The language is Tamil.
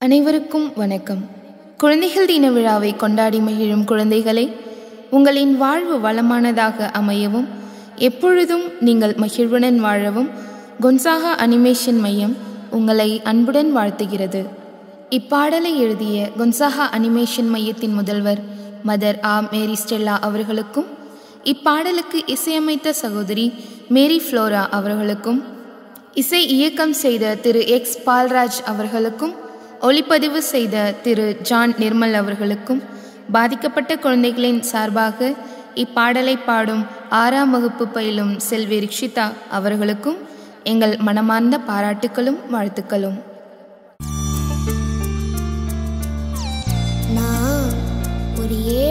அனைவருக்கும் வணக்கம் குழந்தைகள் தின விழாவை கொண்டாடி மகிழும் குழந்தைகளே உங்களின் வாழ்வு வளமானதாக அமையவும் எப்பொழுதும் நீங்கள் மகிழ்வுடன் வாழவும் கொன்சாகா அனிமேஷன் மையம் உங்களை அன்புடன் வாழ்த்துகிறது இப்பாடலை எழுதிய கொன்சாகா அனிமேஷன் மையத்தின் முதல்வர் மதர் ஆ மேரி ஸ்டெல்லா அவர்களுக்கும் இப்பாடலுக்கு இசையமைத்த சகோதரி மேரி ஃப்ளோரா அவர்களுக்கும் இசை இயக்கம் செய்த திரு எக்ஸ் பால்ராஜ் அவர்களுக்கும் ஒளிப்பதிவு செய்த திரு ஜான் நிர்மல் அவர்களுக்கும் பாதிக்கப்பட்ட குழந்தைகளின் சார்பாக இப்பாடலை பாடும் ஆறாம் வகுப்பு பயிலும் செல்வி ரிக்ஷிதா அவர்களுக்கும் எங்கள் மனமார்ந்த பாராட்டுக்களும் வாழ்த்துக்களும் நான் ஒரு